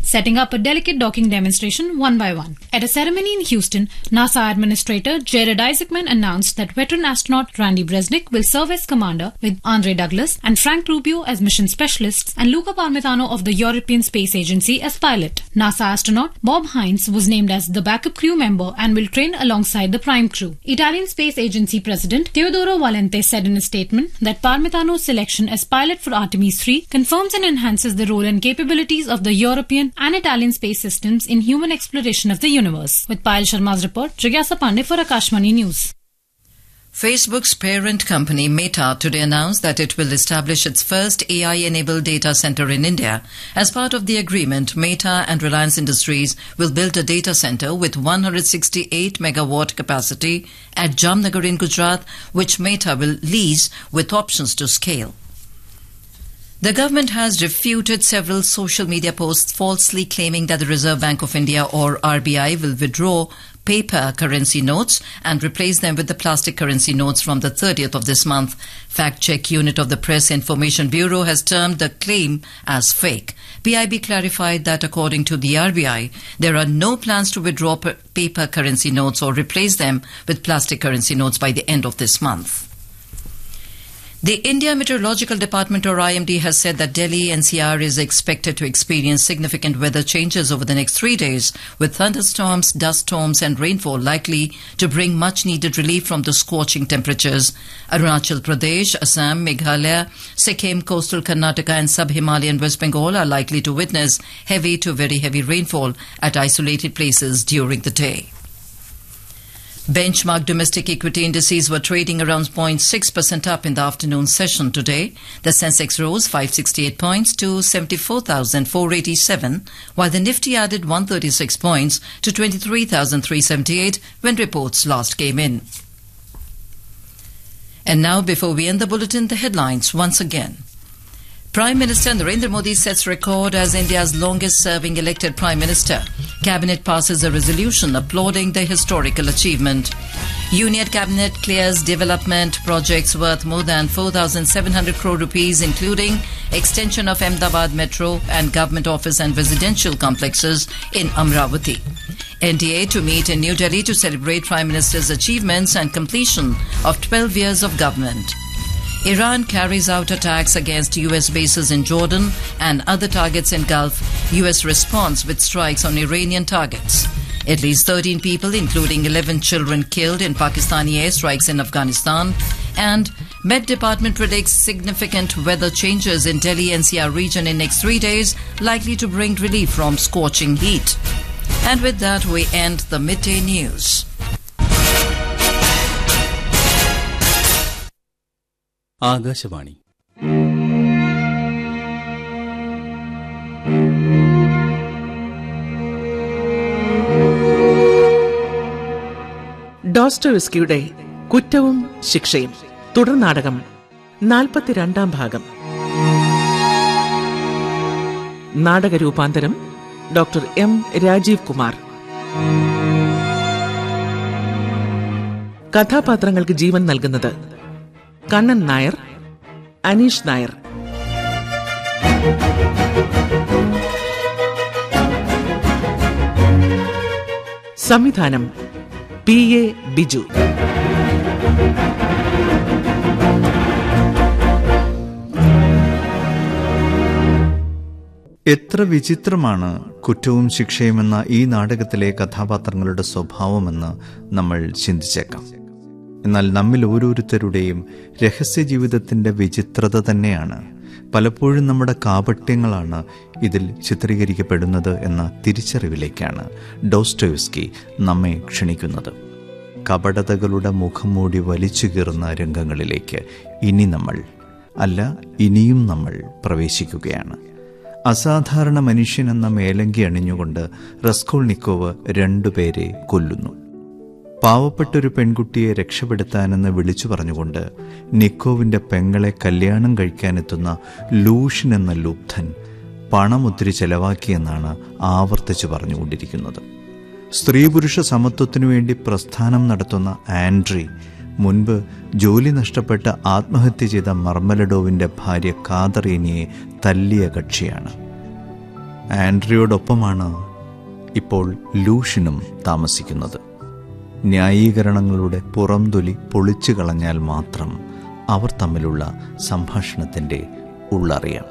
setting up a delicate docking demonstration one by one. At a ceremony in Houston, NASA Administrator Jared Isaacman announced that veteran astronaut Randy Bresnik will serve as commander with Andre Douglas and Frank Rubio as mission specialists and Luca Parmitano of the European Space Agency as pilot. NASA astronaut Bob Hines was named as the backup crew member and will train alongside the prime crew. Italian Space Agency President Teodoro Valente said in a statement that Parmitano's selection as pilot for Artemis 3 confirms and enhances the role and capabilities of the European and Italian space systems in human exploration of the universe. With Payal Sharma's report, Jigyasa Pandey for Akashmani News. Facebook's parent company Meta today announced that it will establish its first AI enabled data center in India. As part of the agreement, Meta and Reliance Industries will build a data center with 168 megawatt capacity at Jamnagar in Gujarat, which Meta will lease with options to scale. The government has refuted several social media posts falsely claiming that the Reserve Bank of India or RBI will withdraw paper currency notes and replace them with the plastic currency notes from the 30th of this month. Fact check unit of the Press Information Bureau has termed the claim as fake. PIB clarified that according to the RBI, there are no plans to withdraw paper currency notes or replace them with plastic currency notes by the end of this month. The India Meteorological Department or IMD has said that Delhi NCR is expected to experience significant weather changes over the next three days, with thunderstorms, dust storms, and rainfall likely to bring much needed relief from the scorching temperatures. Arunachal Pradesh, Assam, Meghalaya, Sikkim, coastal Karnataka, and sub Himalayan West Bengal are likely to witness heavy to very heavy rainfall at isolated places during the day. Benchmark domestic equity indices were trading around 0.6% up in the afternoon session today. The Sensex rose 568 points to 74,487, while the Nifty added 136 points to 23,378 when reports last came in. And now, before we end the bulletin, the headlines once again. Prime Minister Narendra Modi sets record as India's longest serving elected Prime Minister. Cabinet passes a resolution applauding the historical achievement. Union Cabinet clears development projects worth more than 4,700 crore rupees, including extension of Ahmedabad Metro and government office and residential complexes in Amravati. NDA to meet in New Delhi to celebrate Prime Minister's achievements and completion of 12 years of government. Iran carries out attacks against US bases in Jordan and other targets in Gulf. US responds with strikes on Iranian targets. At least 13 people, including 11 children, killed in Pakistani airstrikes in Afghanistan. And Met Department predicts significant weather changes in Delhi NCR region in next three days, likely to bring relief from scorching heat. And with that, we end the midday news. Akashvani ഡോസ്റ്റോവിസ്കിയുടെ കുറ്റവും ശിക്ഷയും തുടർ നാടകം നാൽപ്പത്തിരണ്ടാം ഭാഗം നാടക രൂപാന്തരം doctor M Rajeev Kumar കഥാപാത്രങ്ങൾക്ക് ജീവൻ നൽകുന്നത് കണ്ണൻ നായർ അനീഷ് നായർ സംവിധാനം പി എ ബിജു എത്ര വിചിത്രമാണ് കുറ്റവും ശിക്ഷയുമെന്ന ഈ നാടകത്തിലെ കഥാപാത്രങ്ങളുടെ സ്വഭാവമെന്ന് നമ്മൾ ചിന്തിച്ചേക്കാം എന്നാൽ നമ്മിൽ ഓരോരുത്തരുടെയും രഹസ്യ ജീവിതത്തിന്റെ വിചിത്രത തന്നെയാണ് പലപ്പോഴും നമ്മുടെ കാപട്യങ്ങളാണ് ഇതിൽ ചിത്രീകരിക്കപ്പെടുന്നത് എന്ന തിരിച്ചറിവിലേക്കാണ് ഡോസ്റ്റോയുസ്കി നമ്മെ ക്ഷണിക്കുന്നത് കപടതകളുടെ മുഖം മൂടി വലിച്ചു കീറുന്ന രംഗങ്ങളിലേക്ക് ഇനി നമ്മൾ അല്ല ഇനിയും നമ്മൾ പ്രവേശിക്കുകയാണ് അസാധാരണ മനുഷ്യനെന്ന മേലങ്കി അണിഞ്ഞുകൊണ്ട് റസ്കോൾനിക്കോവ് രണ്ടുപേരെ കൊല്ലുന്നു പാവപ്പെട്ടൊരു പെൺകുട്ടിയെ രക്ഷപ്പെടുത്താനെന്ന് വിളിച്ചു പറഞ്ഞുകൊണ്ട് നിക്കോവിന്റെ പെങ്ങളെ കല്യാണം കഴിക്കാനെത്തുന്ന ലൂഷൻ എന്ന ലുബ്ധൻ പണമൊത്തിരി ചെലവാക്കിയെന്നാണ് ആവർത്തിച്ചു പറഞ്ഞുകൊണ്ടിരിക്കുന്നത് സ്ത്രീ പുരുഷ സമത്വത്തിനു വേണ്ടി പ്രസ്ഥാനം നടത്തുന്ന ആൻഡ്രി മുൻപ് ജോലി നഷ്ടപ്പെട്ട് ആത്മഹത്യ ചെയ്ത മർമലഡോവിന്റെ ഭാര്യ കാതറീനിയെ തല്ലിയ കക്ഷിയാണ് ആൻഡ്രിയോടൊപ്പമാണ് ഇപ്പോൾ ലൂഷിനും താമസിക്കുന്നത് ന്യായീകരണങ്ങളുടെ പുറംതൊലി പൊളിച്ചു കളഞ്ഞാൽ മാത്രം അവർ തമ്മിലുള്ള സംഭാഷണത്തിൻ്റെ ഉള്ളറിയാം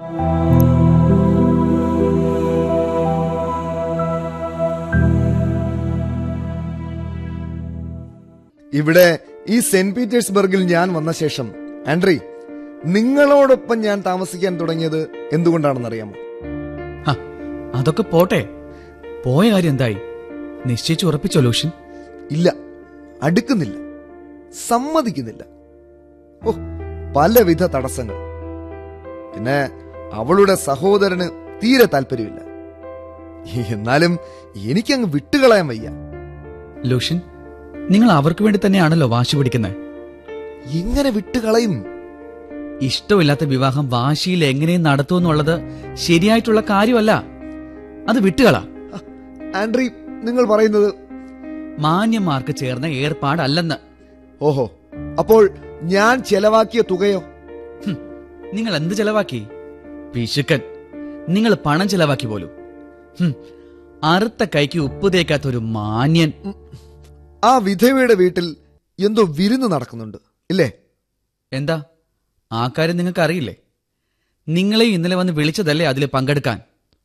ഇവിടെ ഈ സെന്റ് പീറ്റേഴ്സ്ബർഗിൽ ഞാൻ വന്ന ശേഷം ആൻഡ്രി നിങ്ങളോടൊപ്പം ഞാൻ താമസിക്കാൻ തുടങ്ങിയത് എന്തുകൊണ്ടാണെന്നറിയാമോ ഹ, അതൊക്കെ പോട്ടെ പോയ കാര്യം എന്തായി നിശ്ചയിച്ചു ഉറപ്പിച്ചോ ലൂഷ്യൻ ഇല്ല അടുക്കുന്നില്ല സമ്മതിക്കുന്നില്ല ഓ പലവിധ തടസ്സങ്ങൾ പിന്നെ അവളുടെ സഹോദരന് തീരെ താല്പര്യമില്ല എന്നാലും എനിക്കങ്ങ് വിട്ടുകളയാൻ വയ്യ ലൂഷ്യൻ നിങ്ങൾ അവർക്ക് വേണ്ടി തന്നെയാണല്ലോ വാശി പിടിക്കുന്നത് എങ്ങനെ വിട്ടുകളയും ഇഷ്ടമില്ലാത്ത വിവാഹം വാശിയിൽ എങ്ങനെയും നടത്തുമെന്നുള്ളത് ശരിയായിട്ടുള്ള കാര്യമല്ല അത് വിട്ടുകള ആൻഡ്രി നിങ്ങൾ പറയുന്നത് മാന്യന്മാർക്ക് ചേർന്ന ഏർപ്പാടല്ലെന്ന് ഓഹോ അപ്പോൾ ഞാൻ ചെലവാക്കിയ തുകയോ ഹും, നിങ്ങൾ എന്ത് ചെലവാക്കി പിശുക്കൻ നിങ്ങൾ പണം ചെലവാക്കി പോലും ഹും, അറുത്ത കൈക്ക് ഉപ്പ് തേക്കാത്ത ഒരു മാന്യൻ ആ വിധവയുടെ വീട്ടിൽ എന്തോ വിരുന്ന് നടക്കുന്നുണ്ട് ഇല്ലേ എന്താ ആ കാര്യം നിങ്ങൾക്ക് അറിയില്ലേ നിങ്ങളെ ഇന്നലെ വന്ന് വിളിച്ചതല്ലേ അതിൽ പങ്കെടുക്കാൻ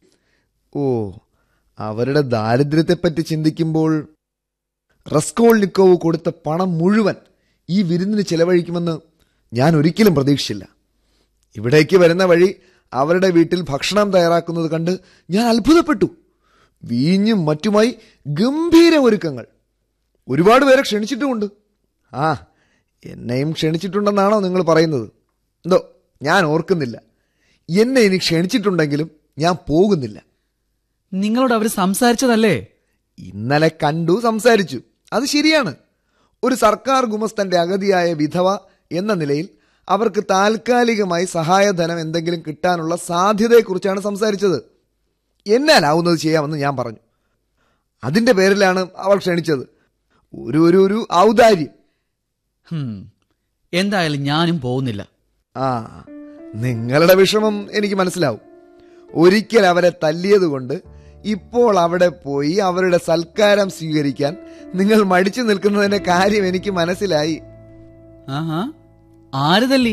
ഓ അവരുടെ ദാരിദ്ര്യത്തെപ്പറ്റി ചിന്തിക്കുമ്പോൾ റസ്കോൾനിക്കോവ് കൊടുത്ത പണം മുഴുവൻ ഈ വിരുന്നിന് ചെലവഴിക്കുമെന്ന് ഞാൻ ഒരിക്കലും പ്രതീക്ഷിച്ചില്ല ഇവിടേക്ക് വരുന്ന വഴി അവരുടെ വീട്ടിൽ ഭക്ഷണം തയ്യാറാക്കുന്നത് കണ്ട് ഞാൻ അത്ഭുതപ്പെട്ടു വീഞ്ഞും മറ്റുമായി ഗംഭീര ഒരുക്കങ്ങൾ ഒരുപാട് പേരെ ക്ഷണിച്ചിട്ടുമുണ്ട് ആ എന്നെയും ക്ഷണിച്ചിട്ടുണ്ടെന്നാണോ നിങ്ങൾ പറയുന്നത് എന്തോ ഞാൻ ഓർക്കുന്നില്ല എന്നെ ഇനി ക്ഷണിച്ചിട്ടുണ്ടെങ്കിലും ഞാൻ പോകുന്നില്ല നിങ്ങളോട് അവർ സംസാരിച്ചതല്ലേ ഇന്നലെ കണ്ടു സംസാരിച്ചു അത് ശരിയാണ് ഒരു സർക്കാർ ഗുമസ്തന്റെ അഗതിയായ വിധവ എന്ന നിലയിൽ അവർക്ക് താൽക്കാലികമായി സഹായധനം എന്തെങ്കിലും കിട്ടാനുള്ള സാധ്യതയെക്കുറിച്ചാണ് സംസാരിച്ചത് എന്നാലാവുന്നത് ചെയ്യാമെന്ന് ഞാൻ പറഞ്ഞു അതിന്റെ പേരിലാണ് അവൾ ക്ഷണിച്ചത് ഒരു ഒരു ഒരു ഔദാര്യം ഹും, എന്തായാലും ഞാനും പോകുന്നില്ല ആ നിങ്ങളുടെ വിഷമം എനിക്ക് മനസ്സിലാവും ഒരിക്കൽ അവരെ തല്ലിയതുകൊണ്ട് ഇപ്പോൾ അവിടെ പോയി അവരുടെ സൽക്കാരം സ്വീകരിക്കാൻ നിങ്ങൾ മടിച്ചു നിൽക്കുന്നതിന്റെ കാര്യം എനിക്ക് മനസ്സിലായി ആഹാ ആര് തല്ലി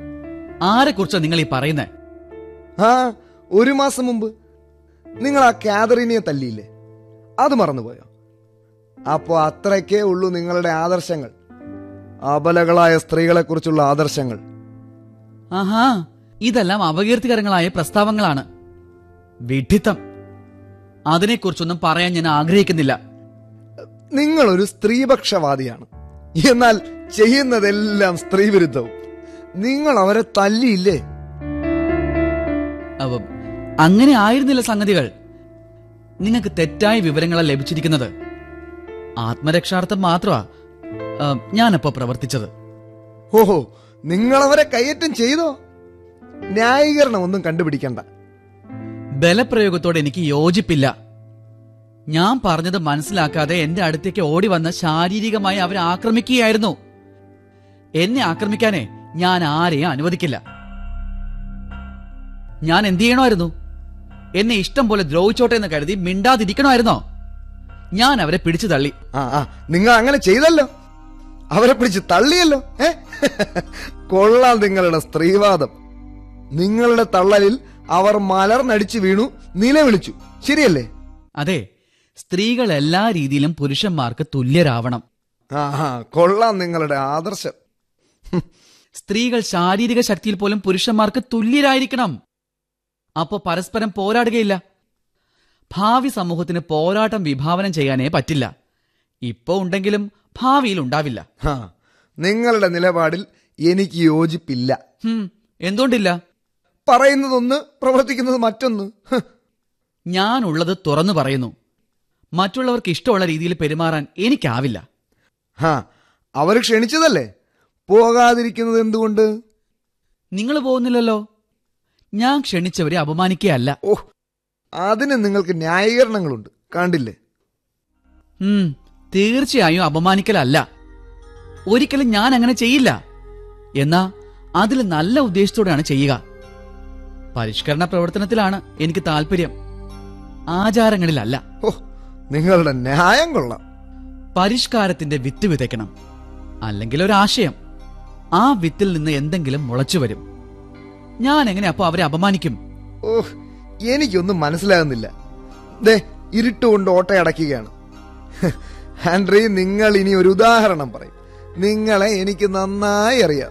ആരെ കുറിച്ചാ നിങ്ങൾ ഈ പറയുന്നേ ആ ഒരു മാസം മുമ്പ് നിങ്ങൾ ആ കാതറിനെ തല്ലിയില്ലേ അത് മറന്നുപോയോ അപ്പോ അത്രയ്ക്കേ ഉള്ളൂ നിങ്ങളുടെ ആദർശങ്ങൾ അബലകളായ സ്ത്രീകളെക്കുറിച്ചുള്ള ആദർശങ്ങൾ ആഹാ ഇതെല്ലാം അപകീർത്തികരങ്ങളായ പ്രസ്താവങ്ങളാണ് വിഡിത്തം അതിനെക്കുറിച്ചൊന്നും പറയാൻ ഞാൻ ആഗ്രഹിക്കുന്നില്ല നിങ്ങളൊരു സ്ത്രീപക്ഷവാദിയാണ് എന്നാൽ ചെയ്യുന്നതെല്ലാം സ്ത്രീവിരുദ്ധവും നിങ്ങൾ അവരെ തല്ലിയില്ലേ അവ അങ്ങനെ ആയിരുന്നില്ല സംഗതികൾ നിങ്ങൾക്ക് തെറ്റായ വിവരങ്ങളാണ് ലഭിച്ചിരിക്കുന്നത് ആത്മരക്ഷാർത്ഥം മാത്രമാ ആ, ഞാനപ്പോ പ്രവർത്തിച്ചത് ഓഹോ നിങ്ങളവരെ കയ്യേറ്റം ചെയ്തോ ന്യായീകരണം ഒന്നും കണ്ടുപിടിക്കണ്ട ബലപ്രയോഗത്തോട് എനിക്ക് യോജിപ്പില്ല ഞാൻ പറഞ്ഞത് മനസ്സിലാക്കാതെ എന്റെ അടുത്തേക്ക് ഓടി വന്ന് ശാരീരികമായി അവരെ ആക്രമിക്കുകയായിരുന്നു എന്നെ ആക്രമിക്കാനേ ഞാൻ ആരെയും അനുവദിക്കില്ല ഞാൻ എന്ത് ചെയ്യണമായിരുന്നു എന്നെ ഇഷ്ടം പോലെ ദ്രോഹിച്ചോട്ടെ എന്ന് കരുതി മിണ്ടാതിരിക്കണമായിരുന്നോ ഞാൻ അവരെ പിടിച്ചു തള്ളി ആ ആ നിങ്ങൾ അങ്ങനെ ചെയ്തല്ലോ അവരെ പിടിച്ച് തള്ളിയല്ലോ ഏ കൊള്ളാം നിങ്ങളുടെ സ്ത്രീവാദം നിങ്ങളുടെ തള്ളലിൽ അവർ മലർന്നടിച്ചു വീണു നിലവിളിച്ചു ശരിയല്ലേ അതെ സ്ത്രീകൾ എല്ലാ രീതിയിലും പുരുഷന്മാർക്ക് തുല്യരാവണം ആ ആ, കൊള്ളാം നിങ്ങളുടെ ആദർശം സ്ത്രീകൾ ശാരീരിക ശക്തിയിൽ പോലും പുരുഷന്മാർക്ക് തുല്യരായിരിക്കണം അപ്പോ പരസ്പരം പോരാടുകയില്ല ഭാവി സമൂഹത്തിന് പോരാട്ടം വിഭാവനം ചെയ്യാനേ പറ്റില്ല ഇപ്പോ ഉണ്ടെങ്കിലും ഭാവിയിൽ ഉണ്ടാവില്ല ആ നിങ്ങളുടെ നിലപാടിൽ എനിക്ക് യോജിപ്പില്ല ഹും, എന്തുകൊണ്ടില്ല പറയുന്നതൊന്ന് പ്രവർത്തിക്കുന്നത് മറ്റൊന്ന് ഹ്. ഞാനുള്ളത് തുറന്നു പറയുന്നു മറ്റുള്ളവർക്ക് ഇഷ്ടമുള്ള രീതിയിൽ പെരുമാറാൻ എനിക്കാവില്ല ഹാ അവർ ക്ഷണിച്ചതല്ലേ പോകാതിരിക്കുന്നത് എന്തുകൊണ്ട് നിങ്ങൾ പോകുന്നില്ലല്ലോ ഞാൻ ക്ഷണിച്ചവരെ അപമാനിക്കുകയല്ല ഓ അതിന് നിങ്ങൾക്ക് ന്യായീകരണങ്ങളുണ്ട് കണ്ടില്ലേ ഉം, തീർച്ചയായും അപമാനിക്കലല്ല ഒരിക്കലും ഞാൻ അങ്ങനെ ചെയ്യില്ല എന്നാ അതിൽ നല്ല ഉദ്ദേശത്തോടെയാണ് ചെയ്യുക പരിഷ്കരണ പ്രവർത്തനത്തിലാണ് എനിക്ക് താല്പര്യം ആചാരങ്ങളിലല്ല ഓ നിങ്ങളുടെ ന്യായം കൊള്ളാം പരിഷ്കാരത്തിന്റെ വിത്ത് വിതയ്ക്കണം അല്ലെങ്കിൽ ഒരാശയം ആ വിത്തിൽ നിന്ന് എന്തെങ്കിലും മുളച്ചു വരും ഞാൻ എങ്ങനെ അപ്പൊ അവരെ അപമാനിക്കും ഓ എനിക്കൊന്നും മനസ്സിലാകുന്നില്ല ദേ ഇരുട്ടുകൊണ്ട് ഓട്ടയടക്കുകയാണ് ആൻഡ്രി നിങ്ങൾ ഇനി ഒരു ഉദാഹരണം പറയും നിങ്ങളെ എനിക്ക് നന്നായി അറിയാം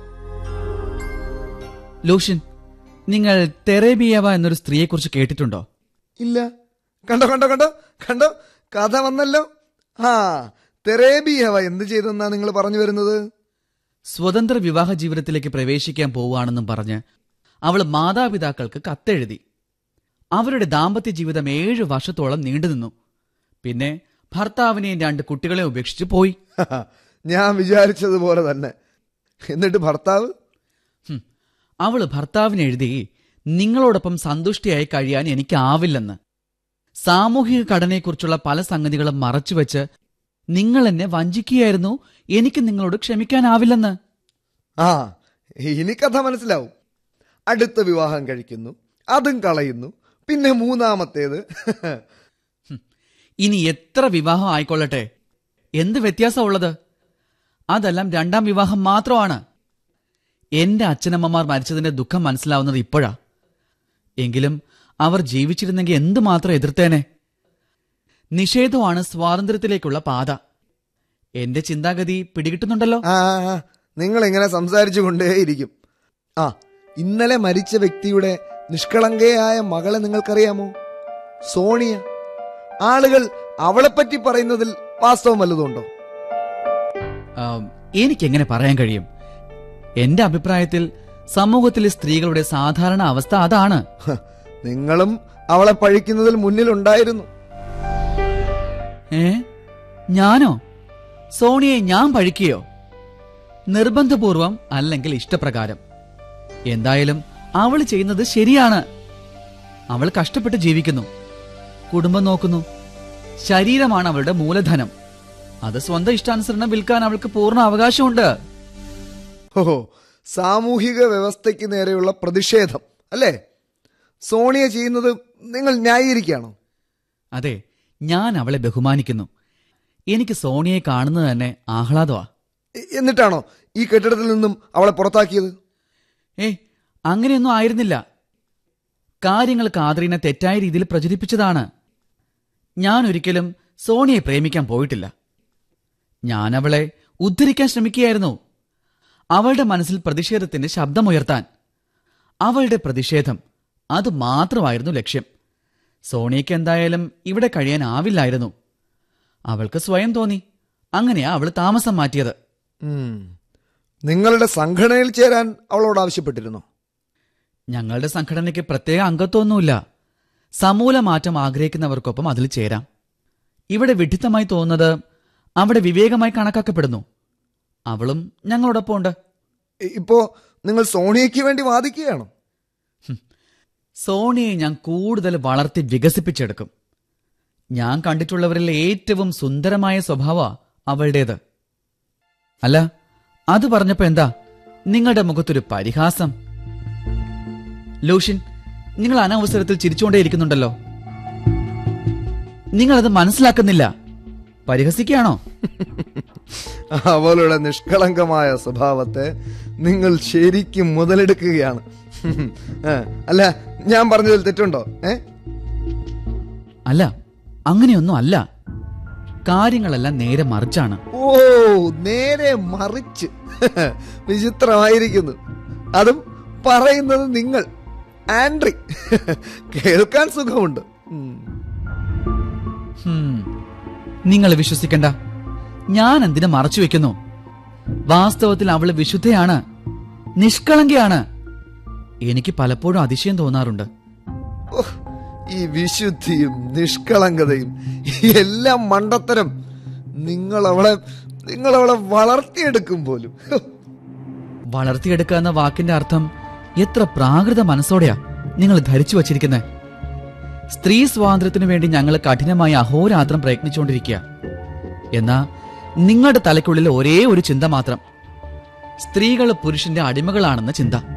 ലൂഷ്യൻ നിങ്ങൾ തെറേബിയവ എന്നൊരു സ്ത്രീയെക്കുറിച്ച് കേട്ടിട്ടുണ്ടോ ഇല്ല കണ്ടോ കണ്ടോ കണ്ടോ കണ്ടോ കഥ വന്നല്ലോ ആ തെറേബിയവ എന്ത് ചെയ്തെന്നാ നിങ്ങൾ പറഞ്ഞു വരുന്നത് സ്വതന്ത്ര വിവാഹ ജീവിതത്തിലേക്ക് പ്രവേശിക്കാൻ പോവുകയാണെന്നും പറഞ്ഞ് അവൾ മാതാപിതാക്കൾക്ക് കത്തെഴുതി അവരുടെ ദാമ്പത്യ ജീവിതം ഏഴു വർഷത്തോളം നീണ്ടുനിന്നു പിന്നെ ഭർത്താവിനെയും രണ്ട് കുട്ടികളെ ഉപേക്ഷിച്ച് പോയി ഞാൻ വിചാരിച്ചതുപോലെ തന്നെ എന്നിട്ട് ഭർത്താവ് ഹും. അവള് ഭർത്താവിന് എഴുതി നിങ്ങളോടൊപ്പം സന്തുഷ്ടിയായി കഴിയാൻ എനിക്കാവില്ലെന്ന് സാമൂഹിക ഘടനയെക്കുറിച്ചുള്ള പല സംഗതികളും മറച്ചുവെച്ച് നിങ്ങൾ എന്നെ വഞ്ചിക്കുകയായിരുന്നു എനിക്ക് നിങ്ങളോട് ക്ഷമിക്കാനാവില്ലെന്ന് ആ ഇനി കഥ മനസ്സിലാവും അടുത്ത വിവാഹം കഴിക്കുന്നു അതും കളയുന്നു പിന്നെ മൂന്നാമത്തേത് ഇനി എത്ര വിവാഹം ആയിക്കൊള്ളട്ടെ എന്ത് വ്യത്യാസമുള്ളത് അതെല്ലാം രണ്ടാം വിവാഹം മാത്രമാണ് എന്റെ അച്ഛനമ്മമാർ മരിച്ചതിന്റെ ദുഃഖം മനസ്സിലാവുന്നത് ഇപ്പോഴാ എങ്കിലും അവർ ജീവിച്ചിരുന്നെങ്കിൽ എന്തുമാത്രം എതിർത്തേനെ നിഷേധമാണ് സ്വാതന്ത്ര്യത്തിലേക്കുള്ള പാത എന്റെ ചിന്താഗതി പിടികിട്ടുന്നുണ്ടല്ലോ ആ ആ, നിങ്ങൾ ഇങ്ങനെ സംസാരിച്ചു കൊണ്ടേയിരിക്കും ആ ഇന്നലെ മരിച്ച വ്യക്തിയുടെ നിഷ്കളങ്കയായ മകളെ നിങ്ങൾക്കറിയാമോ സോണിയ ആളുകൾ അവളെപ്പറ്റി പറയുന്നതിൽ വാസ്തവം വല്ലതുണ്ടോ ആം, എനിക്കെങ്ങനെ പറയാൻ കഴിയും എന്റെ അഭിപ്രായത്തിൽ സമൂഹത്തിലെ സ്ത്രീകളുടെ സാധാരണ അവസ്ഥ അതാണ് ഹ, നിങ്ങളും അവളെ പഴിക്കുന്നതിൽ മുന്നിലുണ്ടായിരുന്നു ഏ ഞാനോ സോണിയെ ഞാൻ പഴിക്കുകയോ നിർബന്ധപൂർവം അല്ലെങ്കിൽ ഇഷ്ടപ്രകാരം എന്തായാലും അവൾ ചെയ്യുന്നത് ശരിയാണ് അവൾ കഷ്ടപ്പെട്ട് ജീവിക്കുന്നു കുടുംബം നോക്കുന്നു ശരീരമാണ് അവളുടെ മൂലധനം അത് സ്വന്തം ഇഷ്ടാനുസരണം വിൽക്കാൻ അവൾക്ക് പൂർണ്ണ അവകാശമുണ്ട് ഓഹോ സാമൂഹിക വ്യവസ്ഥയ്ക്ക് നേരെയുള്ള പ്രതിഷേധം അല്ലേ സോണിയ ചെയ്യുന്നത് നിങ്ങൾ ന്യായീകരിക്കുകയാണോ അതെ ഞാൻ അവളെ ബഹുമാനിക്കുന്നു എനിക്ക് സോണിയെ കാണുന്നത് തന്നെ ആഹ്ലാദമാ എ- എന്നിട്ടാണോ ഈ കെട്ടിടത്തിൽ നിന്നും അവളെ പുറത്താക്കിയത് ഏ അങ്ങനെയൊന്നും ആയിരുന്നില്ല കാര്യങ്ങൾ കാതറീനെ തെറ്റായ രീതിയിൽ പ്രചരിപ്പിച്ചതാണ് ഞാൻ ഒരിക്കലും സോണിയെ പ്രേമിക്കാൻ പോയിട്ടില്ല ഞാൻ അവളെ ഉദ്ധരിക്കാൻ ശ്രമിക്കുകയായിരുന്നു അവളുടെ മനസ്സിൽ പ്രതിഷേധത്തിന്റെ ശബ്ദമുയർത്താൻ അവളുടെ പ്രതിഷേധം അത് മാത്രമായിരുന്നു ലക്ഷ്യം സോണിയയ്ക്ക് എന്തായാലും ഇവിടെ കഴിയാനാവില്ലായിരുന്നു അവൾക്ക് സ്വയം തോന്നി അങ്ങനെയാ അവൾ താമസം മാറ്റിയത് ഉം. നിങ്ങളുടെ സംഘടനയിൽ ചേരാൻ അവളോട് ആവശ്യപ്പെട്ടിരുന്നോ ഞങ്ങളുടെ സംഘടനയ്ക്ക് പ്രത്യേക അംഗത്വമൊന്നുമില്ല സമൂല മാറ്റം ആഗ്രഹിക്കുന്നവർക്കൊപ്പം അതിൽ ചേരാം ഇവിടെ വിഡിത്തമായി തോന്നുന്നത് അവിടെ വിവേകമായി കണക്കാക്കപ്പെടുന്നു അവളും ഞങ്ങളോടൊപ്പം ഉണ്ട് ഇ- ഇപ്പോ നിങ്ങൾ സോണിയയ്ക്ക് വേണ്ടി വാദിക്കുകയാണോ സോണിയെ ഞാൻ കൂടുതൽ വളർത്തി വികസിപ്പിച്ചെടുക്കും ഞാൻ കണ്ടിട്ടുള്ളവരിൽ ഏറ്റവും സുന്ദരമായ സ്വഭാവ അവളുടേത് അല്ല അത് പറഞ്ഞപ്പോ എന്താ നിങ്ങളുടെ മുഖത്തൊരു പരിഹാസം ലൂഷ്യൻ നിങ്ങൾ അനവസരത്തിൽ ചിരിച്ചുകൊണ്ടേയിരിക്കുന്നുണ്ടല്ലോ നിങ്ങളത് മനസ്സിലാക്കുന്നില്ല പരിഹസിക്കുകയാണോ അവളുടെ നിഷ്കളങ്കമായ സ്വഭാവത്തെ നിങ്ങൾ ശരിക്കും മുതലെടുക്കുകയാണ് ആ, അല്ല ഞാൻ പറഞ്ഞതിൽ തെറ്റുണ്ടോ ഏ അല്ല അങ്ങനെയൊന്നും അല്ല കാര്യങ്ങളെല്ലാം നേരെ മറിച്ചാണ് ഓ നേരെ മറിച്ച് വിചിത്രമായിരിക്കുന്നു അതും പറയുന്നത് നിങ്ങൾ ആൻഡ്രി കേൾക്കാൻ സുഖമുണ്ട് ഉം. ഹും. നിങ്ങൾ വിശ്വസിക്കണ്ട ഞാൻ എന്തിനു മറച്ചു വെക്കുന്നു വാസ്തവത്തിൽ അവള് വിശുദ്ധയാണ് നിഷ്കളങ്കയാണ് എനിക്ക് പലപ്പോഴും അതിശയം തോന്നാറുണ്ട് ഓ, ഈ വിശുദ്ധിയും നിഷ്കളങ്കതയും എല്ലാം മണ്ടത്തരം നിങ്ങൾ അവളെ നിങ്ങൾ അവളെ വളർത്തിയെടുക്കും പോലും ഹോ, വളർത്തിയെടുക്കുക എന്ന വാക്കിന്റെ അർത്ഥം എത്ര പ്രാകൃത മനസ്സോടെയാ നിങ്ങൾ ധരിച്ചു വച്ചിരിക്കുന്നത് സ്ത്രീ സ്വാതന്ത്ര്യത്തിനു വേണ്ടി ഞങ്ങൾ കഠിനമായി അഹോരാത്രം പ്രയത്നിച്ചുകൊണ്ടിരിക്കുക എന്നാ നിങ്ങളുടെ തലയ്ക്കുള്ളിൽ ഒരേ ഒരു ചിന്ത മാത്രം സ്ത്രീകൾ പുരുഷന്റെ അടിമകളാണെന്ന ചിന്ത